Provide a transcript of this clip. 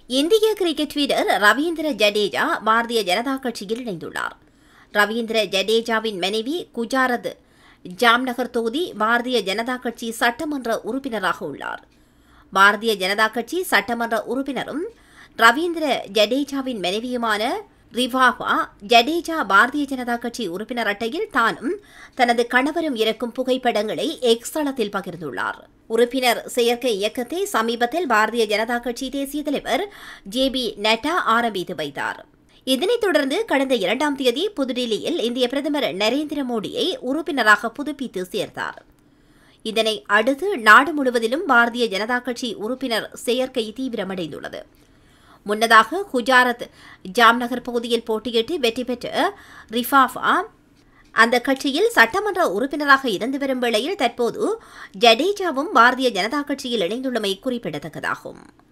இந்திய கிரிக்கெட் வீரர் ரவீந்திர ஜடேஜா பாரதிய ஜனதா கட்சியில் இணைந்துள்ளார் ரவீந்திர ஜடேஜாவின் மனைவி குஜாரத் ஜாம்நகர் தொகுதி பாரதிய ஜனதா கட்சி சட்டமன்ற உறுப்பினராக உள்ளார் பாரதிய ஜனதா கட்சி சட்டமன்ற உறுப்பினரும் ரவீந்திர ஜடேஜாவின் மனைவியுமான ரிவாவா ஜடேஜா பாரதிய ஜனதா கட்சி உறுப்பினர் அட்டையில் தானும் தனது கணவரும் இருக்கும் புகைப்படங்களை எக்ஸ் தளத்தில் பகிர்ந்துள்ளார் உறுப்பினர் செயற்கை இயக்கத்தை சமீபத்தில் பாரதிய ஜனதா கட்சி தேசிய தலைவர் ஜே பி நட்டா ஆரம்பித்து வைத்தார் இதனைத் தொடர்ந்து கடந்த இரண்டாம் தேதி புதுடில்லியில் இந்திய பிரதமர் நரேந்திர மோடியை உறுப்பினராக புதுப்பித்து சேர்த்தார் இதனை அடுத்து நாடு முழுவதிலும் பாரதிய ஜனதா கட்சி உறுப்பினர் செயற்கை தீவிரமடைந்துள்ளது முன்னதாக குஜராத் ஜாம்நகர் பகுதியில் போட்டியிட்டு வெற்றி பெற்ற ரிஃபாஃபா அந்த கட்சியில் சட்டமன்ற உறுப்பினராக இருந்து வரும் வேளையில் தற்போது ஜடேஜாவும் பாரதிய ஜனதா கட்சியில் இணைந்துள்ளமை குறிப்பிடத்தக்கதாகும்